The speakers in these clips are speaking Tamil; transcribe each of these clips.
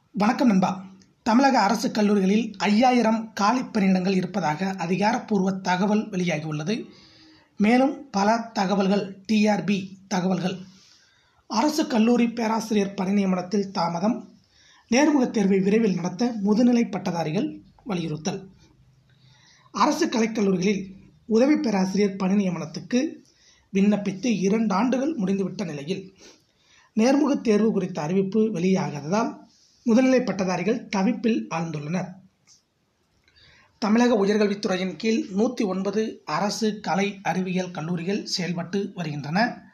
வணக்கம் நண்பா தமிழக அரசு கல்லூரிகளில் ஐயாயிரம் காலி பணியிடங்கள் இருப்பதாக அதிகாரப்பூர்வ தகவல் வெளியாகியுள்ளது மேலும் பல தகவல்கள் டிஆர்பி தகவல்கள் அரசு கல்லூரி பேராசிரியர் பணி நியமனத்தில் தாமதம் நேர்முகத் தேர்வை விரைவில் நடத்த முதுநிலை பட்டதாரிகள் வலியுறுத்தல் அரசு கலைக்கல்லூரிகளில் உதவி பேராசிரியர் பணி நியமனத்துக்கு விண்ணப்பித்து இரண்டு ஆண்டுகள் முடிந்துவிட்ட நிலையில் நேர்முகத் தேர்வு குறித்த அறிவிப்பு வெளியாகாததால் முதுநிலை பட்டதாரிகள் தவிப்பில் ஆழ்ந்துள்ளனர் தமிழக உயர்கல்வித்துறையின் கீழ் நூற்றி ஒன்பது அரசு கலை அறிவியல் கல்லூரிகள் செயல்பட்டு வருகின்றன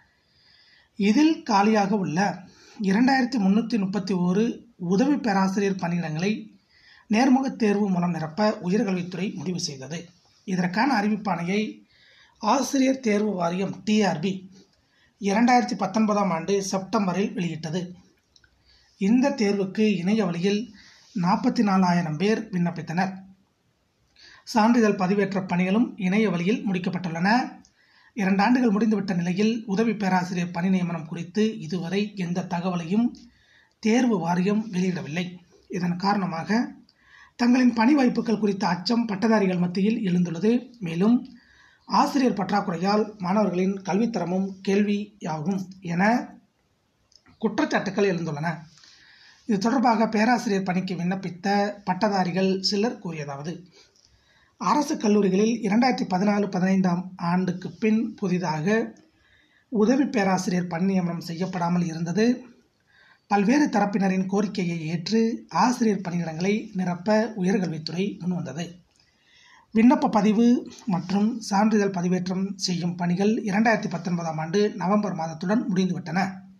இதில் காலியாக உள்ள இரண்டாயிரத்தி முந்நூற்றி முப்பத்தி ஓரு உதவி பேராசிரியர் பணியிடங்களை நேர்முகத் தேர்வு மூலம் நிரப்ப உயர்கல்வித்துறை முடிவு செய்தது இதற்கான அறிவிப்பாணையை ஆசிரியர் தேர்வு வாரியம் டிஆர்பி இரண்டாயிரத்தி பத்தொன்பதாம் ஆண்டு செப்டம்பரில் வெளியிட்டது இந்த தேர்வுக்கு இணைய வழியில் நாற்பத்தி நாலாயிரம் பேர் விண்ணப்பித்தனர் சான்றிதழ் பதிவேற்ற பணிகளும் இணைய வழியில் முடிக்கப்பட்டுள்ளன இரண்டு ஆண்டுகள் முடிந்துவிட்ட நிலையில் உதவி பேராசிரியர் பணி நியமனம் குறித்து இதுவரை எந்த தகவலையும் தேர்வு வாரியம் வெளியிடவில்லை இதன் காரணமாக தங்களின் பணி வாய்ப்புகள் குறித்த அச்சம் பட்டதாரிகள் மத்தியில் எழுந்துள்ளது மேலும் ஆசிரியர் பற்றாக்குறையால் மாணவர்களின் கல்வித்தரமும் கேள்வியாகும் என குற்றச்சாட்டுகள் எழுந்துள்ளன இது தொடர்பாக பேராசிரியர் பணிக்கு விண்ணப்பித்த பட்டதாரிகள் சிலர் கூறியதாவது அரசு கல்லூரிகளில் இரண்டாயிரத்தி பதினாலு பதினைந்தாம் ஆண்டுக்கு பின் புதிதாக உதவி பேராசிரியர் பணி நியமனம் செய்யப்படாமல் இருந்தது பல்வேறு தரப்பினரின் கோரிக்கையை ஏற்று ஆசிரியர் பணியிடங்களை நிரப்ப உயர்கல்வித்துறை முன்வந்தது விண்ணப்ப பதிவு மற்றும் சான்றிதழ் பதிவேற்றம் செய்யும் பணிகள் இரண்டாயிரத்தி பத்தொன்பதாம் ஆண்டு நவம்பர் மாதத்துடன் முடிந்துவிட்டன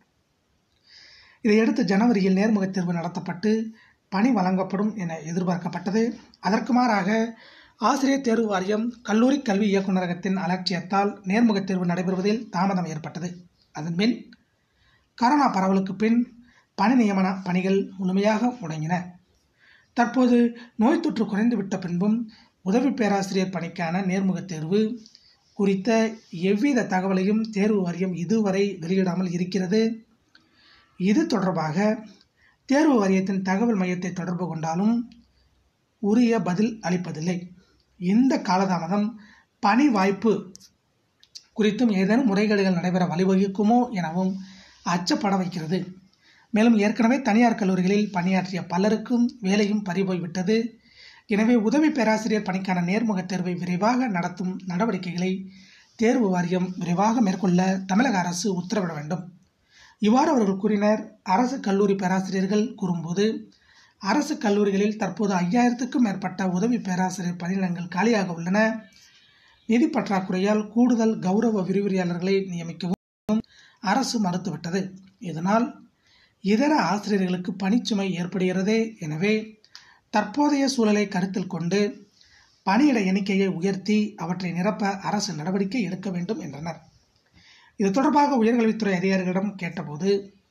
இதையடுத்து ஜனவரியில் நேர்முகத் தேர்வு நடத்தப்பட்டு பணி வழங்கப்படும் என எதிர்பார்க்கப்பட்டது அதற்கு மாறாக ஆசிரியர் தேர்வு வாரியம் கல்லூரி கல்வி இயக்குநரகத்தின் அலட்சியத்தால் நேர்முகத் தேர்வு நடைபெறுவதில் தாமதம் ஏற்பட்டது அதன்பின் கரோனா பரவலுக்கு பின் பணி நியமன பணிகள் முழுமையாக முடங்கின தற்போது நோய் தொற்று குறைந்துவிட்ட பின்பும் உதவி பேராசிரியர் பணிக்கான நேர்முகத் தேர்வு குறித்த எவ்வித தகவலையும் தேர்வு வாரியம் இதுவரை வெளியிடாமல் இருக்கிறது இது தொடர்பாக தேர்வு வாரியத்தின் தகவல் மையத்தை தொடர்பு கொண்டாலும் உரிய பதில் அளிப்பதில்லை இந்த காலதாமதம் பணி வாய்ப்பு குறித்தும் ஏதேனும் முறைகேடுகள் நடைபெற வழிவகுக்குமோ எனவும் அச்சப்பட வைக்கிறது மேலும் ஏற்கனவே தனியார் கல்லூரிகளில் பணியாற்றிய பலருக்கும் வேலையும் பறிபோய்விட்டது எனவே உதவி பேராசிரியர் பணிக்கான நேர்முகத் தேர்வை விரைவாக நடத்தும் நடவடிக்கைகளை தேர்வு வாரியம் விரைவாக மேற்கொள்ள தமிழக அரசு உத்தரவிட வேண்டும் இவ்வாறு அவர்கள் கூறினர் அரசு கல்லூரி பேராசிரியர்கள் கூறும்போது அரசு கல்லூரிகளில் தற்போது ஐயாயிரத்துக்கும் மேற்பட்ட உதவி பேராசிரியர் பணியிடங்கள் காலியாக உள்ளன நிதி பற்றாக்குறையால் கூடுதல் கௌரவ விரிவுரையாளர்களை நியமிக்கவும் அரசு மறுத்துவிட்டது இதனால் இதர ஆசிரியர்களுக்கு பணிச்சுமை ஏற்படுகிறதே எனவே தற்போதைய சூழலை கருத்தில் கொண்டு பணியிட எண்ணிக்கையை உயர்த்தி அவற்றை நிரப்ப அரசு நடவடிக்கை எடுக்க வேண்டும் என்றனர் இது தொடர்பாக உயர்கல்வித்துறை அதிகாரிகளிடம் கேட்டபோது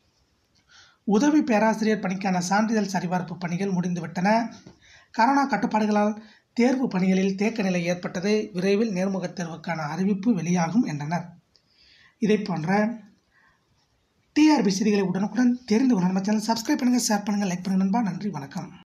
உதவி பேராசிரியர் பணிக்கான சான்றிதழ் சரிபார்ப்பு பணிகள் முடிந்துவிட்டன கரோனா கட்டுப்பாடுகளால் தேர்வு பணிகளில் தேக்க நிலை ஏற்பட்டது விரைவில் நேர்முகத் தேர்வுக்கான அறிவிப்பு வெளியாகும் என்றனர் இதை போன்ற டிஆர்பி செய்திகளை உடனுக்குடன் தெரிந்து கொள்ள நம்ம சேனல் சப்ஸ்கிரைப் பண்ணுங்கள் ஷேர் பண்ணுங்கள் லைக் பண்ணுங்கள் நண்பா நன்றி வணக்கம்